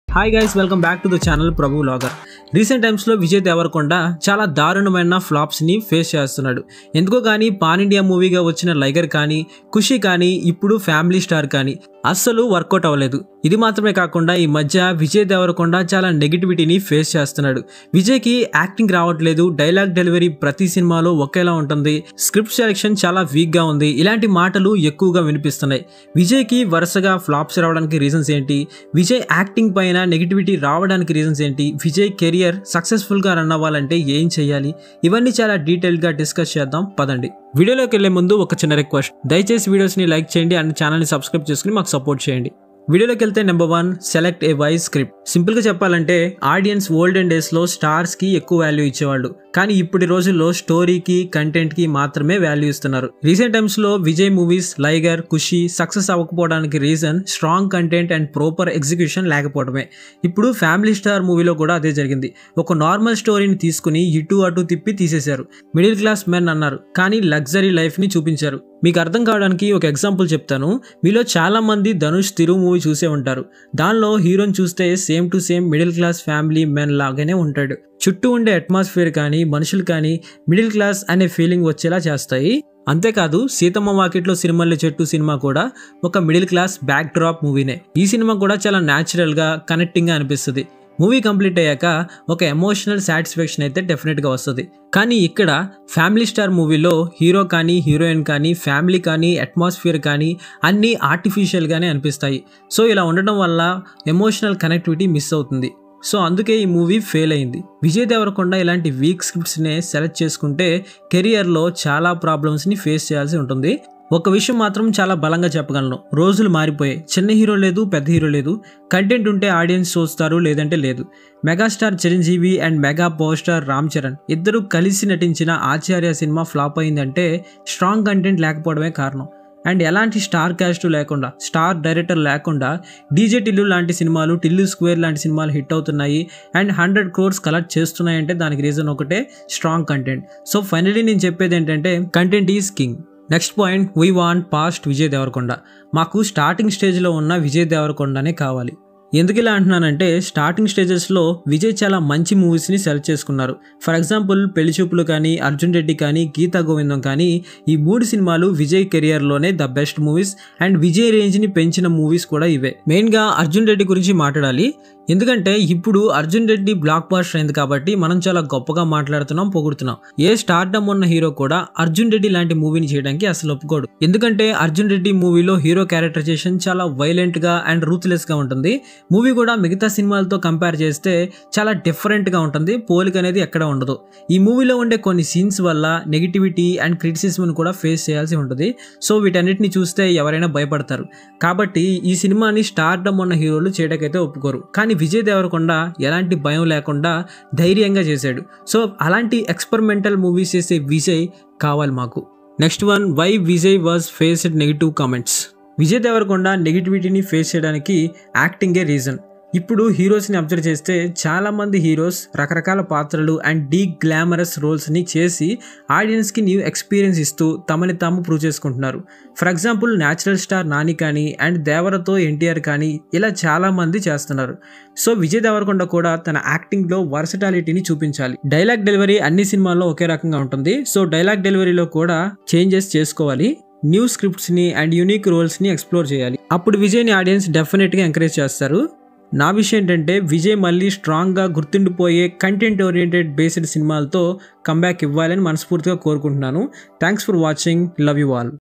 hi guys welcome back to the channel Prabhu logger recent టైమ్స్లో విజయ్ దేవరకొండ చాలా దారుణమైన ఫ్లాప్స్ని ఫేస్ చేస్తున్నాడు ఎందుకో కానీ పాన్ ఇండియా మూవీగా వచ్చిన లైగర్ కానీ ఖుషి కానీ ఇప్పుడు ఫ్యామిలీ స్టార్ కానీ అస్సలు వర్కౌట్ అవ్వలేదు ఇది మాత్రమే కాకుండా ఈ మధ్య విజయ్ దేవరకొండ చాలా నెగిటివిటీని ఫేస్ చేస్తున్నాడు విజయ్కి యాక్టింగ్ రావట్లేదు డైలాగ్ డెలివరీ ప్రతి సినిమాలో ఒకేలా ఉంటుంది స్క్రిప్ట్ సెలెక్షన్ చాలా వీక్గా ఉంది ఇలాంటి మాటలు ఎక్కువగా వినిపిస్తున్నాయి విజయ్కి వరుసగా ఫ్లాప్స్ రావడానికి రీజన్స్ ఏంటి విజయ్ యాక్టింగ్ పైన నెగిటివిటీ రావడానికి రీజన్స్ ఏంటి విజయ్ కెరియర్ సక్సెస్ఫుల్గా రన్ అవ్వాలంటే ఏం చేయాలి ఇవన్నీ చాలా డీటెయిల్గా డిస్కస్ చేద్దాం పదండి వీడియోలోకి వెళ్లే ముందు ఒక చిన్న రిక్వెస్ట్ దయచేసి వీడియోస్ని లైక్ చేయండి అండ్ ఛానల్ని సబ్స్క్రైబ్ చేసుకుని మాకు సపోర్ట్ చేయండి వీడియోలోకి వెళ్తే number one select a wise script సింపుల్గా చెప్పాలంటే ఆడియన్స్ ఓల్డెన్ డేస్లో స్టార్స్కి ఎక్కువ వాల్యూ ఇచ్చేవాళ్ళు కానీ ఇప్పటి రోజుల్లో స్టోరీకి కంటెంట్కి మాత్రమే వాల్యూ ఇస్తున్నారు రీసెంట్ టైమ్స్లో విజయ్ మూవీస్ లైగర్ ఖుషి సక్సెస్ అవ్వకపోవడానికి reason strong content and proper execution లేకపోవడమే ఇప్పుడు ఫ్యామిలీ స్టార్ మూవీలో కూడా అదే జరిగింది ఒక నార్మల్ స్టోరీని తీసుకుని ఇటు అటు తిప్పి తీసేశారు మిడిల్ క్లాస్ మెన్ అన్నారు కానీ లగ్జరీ లైఫ్ని చూపించారు మీకు అర్థం కావడానికి ఒక ఎగ్జాంపుల్ చెప్తాను మీలో చాలా మంది ధనుష్ తిరు మూవీ చూసే ఉంటారు దానిలో హీరోని చూస్తే same to same middle class family men లాగానే ఉంటాడు చుట్టూ ఉండే అట్మాస్ఫియర్ కానీ మనుషులు కానీ మిడిల్ క్లాస్ అనే ఫీలింగ్ వచ్చేలా చేస్తాయి అంతేకాదు సీతమ్మ వాకిట్లో సినిమాల చెట్టు సినిమా కూడా ఒక మిడిల్ క్లాస్ బ్యాక్ డ్రాప్ మూవీనే ఈ సినిమా కూడా చాలా న్యాచురల్గా కనెక్టింగ్గా అనిపిస్తుంది మూవీ కంప్లీట్ అయ్యాక ఒక ఎమోషనల్ సాటిస్ఫాక్షన్ అయితే డెఫినెట్గా వస్తుంది కానీ ఇక్కడ ఫ్యామిలీ స్టార్ మూవీలో హీరో కానీ హీరోయిన్ కానీ ఫ్యామిలీ కానీ అట్మాస్ఫియర్ కానీ అన్నీ ఆర్టిఫిషియల్గానే అనిపిస్తాయి సో ఇలా ఉండడం వల్ల ఎమోషనల్ కనెక్టివిటీ మిస్ అవుతుంది సో అందుకే ఈ మూవీ ఫెయిల్ అయింది విజయ్ దేవరకొండ ఇలాంటి వీక్ స్క్రిప్ట్స్నే సెలెక్ట్ చేసుకుంటే కెరియర్లో చాలా ప్రాబ్లమ్స్ని ఫేస్ చేయాల్సి ఉంటుంది ఒక విషయం మాత్రం చాలా బలంగా చెప్పగలను రోజులు మారిపోయాయి చిన్న హీరో లేదు పెద్ద హీరో లేదు కంటెంట్ ఉంటే ఆడియన్స్ చూస్తారు లేదంటే లేదు megastar Chiranjeevi and mega power star Ram Charan ఇద్దరు కలిసి నటించిన ఆచార్య సినిమా ఫ్లాప్ అయిందంటే స్ట్రాంగ్ కంటెంట్ లేకపోవడమే కారణం అండ్ ఎలాంటి స్టార్ క్యాస్ట్ లేకుండా స్టార్ డైరెక్టర్ లేకుండా డీజే టిల్లు లాంటి సినిమాలు టిల్లు స్క్వేర్ లాంటి సినిమాలు హిట్ అవుతున్నాయి అండ్ హండ్రెడ్ క్రోర్స్ కలెక్ట్ చేస్తున్నాయంటే దానికి రీజన్ ఒకటే స్ట్రాంగ్ కంటెంట్ సో ఫైనలీ నేను చెప్పేది ఏంటంటే content is king next point we want past Vijay Deverakonda మాకు స్టార్టింగ్ స్టేజ్లో ఉన్న విజయ్ దేవరకొండనే కావాలి ఎందుకు ఇలా అంటున్నానంటే స్టార్టింగ్ స్టేజెస్లో విజయ్ చాలా మంచి మూవీస్ని సెలెక్ట్ చేసుకున్నారు ఫర్ ఎగ్జాంపుల్ పెళ్లి చూపులు కానీ అర్జున్ రెడ్డి కానీ గీతా గోవిందం కానీ ఈ మూడు సినిమాలు విజయ్ కెరియర్లోనే the best movies and Vijay రేంజ్ని పెంచిన మూవీస్ కూడా ఇవే మెయిన్గా అర్జున్ రెడ్డి గురించి మాట్లాడాలి ఎందుకంటే ఇప్పుడు అర్జున్ రెడ్డి బ్లాక్ బాస్టర్ అయింది కాబట్టి మనం చాలా గొప్పగా మాట్లాడుతున్నాం పొగుడుతున్నాం ఏ స్టార్డమ్ ఉన్న హీరో కూడా అర్జున్ రెడ్డి లాంటి మూవీని చేయడానికి అసలు ఒప్పుకోడు ఎందుకంటే అర్జున్ రెడ్డి మూవీలో హీరో క్యారెక్టరైజేషన్ చాలా వైలెంట్ గా అండ్ రూత్లెస్ గా ఉంటుంది మూవీ కూడా మిగతా సినిమాలతో కంపేర్ చేస్తే చాలా డిఫరెంట్ గా ఉంటుంది పోలిక అనేది ఎక్కడ ఉండదు ఈ మూవీలో ఉండే కొన్ని సీన్స్ వల్ల నెగిటివిటీ అండ్ క్రిటిసిజం కూడా ఫేస్ చేయాల్సి ఉంటుంది సో వీటన్నిటిని చూస్తే ఎవరైనా భయపడతారు కాబట్టి ఈ సినిమాని స్టార్డమ్ ఉన్న హీరోలు చేయడానికైతే ఒప్పుకోరు కానీ విజయ్ దేవరకొండ ఎలాంటి భయం లేకుండా ధైర్యంగా చేశాడు సో అలాంటి ఎక్స్పెరిమెంటల్ మూవీస్ చేసే విజయ్ కావాలి మాకు next one why Vijay was faced negative comments Vijay Deverakonda నెగిటివిటీని ఫేస్ చేయడానికి యాక్టింగే రీజన్ ఇప్పుడు హీరోస్ని అబ్జర్వ్ చేస్తే చాలామంది హీరోస్ రకరకాల పాత్రలు అండ్ డీ గ్లామరస్ రోల్స్ని చేసి ఆడియన్స్కి న్యూ ఎక్స్పీరియన్స్ ఇస్తూ తమని తాము ప్రూవ్ చేసుకుంటున్నారు for example natural star Nani కానీ అండ్ దేవరతో ఎన్టీఆర్ కానీ ఇలా చాలామంది చేస్తున్నారు సో విజయ్ దేవరకొండ కూడా తన యాక్టింగ్లో వర్సటాలిటీని చూపించాలి డైలాగ్ డెలివరీ అన్ని సినిమాల్లో ఒకే రకంగా ఉంటుంది సో డైలాగ్ డెలివరీలో కూడా చేంజెస్ చేసుకోవాలి న్యూ స్క్రిప్ట్స్ని అండ్ యూనిక్ రోల్స్ని ఎక్స్ప్లోర్ చేయాలి అప్పుడు విజయ్ని ఆడియన్స్ డెఫినెట్గా ఎంకరేజ్ చేస్తారు నా విషయం ఏంటంటే విజయ్ మళ్ళీ స్ట్రాంగ్గా గుర్తుండిపోయే కంటెంట్ ఓరియంటెడ్ బేస్డ్ సినిమాలతో కంబ్యాక్ ఇవ్వాలని మనస్ఫూర్తిగా కోరుకుంటున్నాను thanks for watching love you all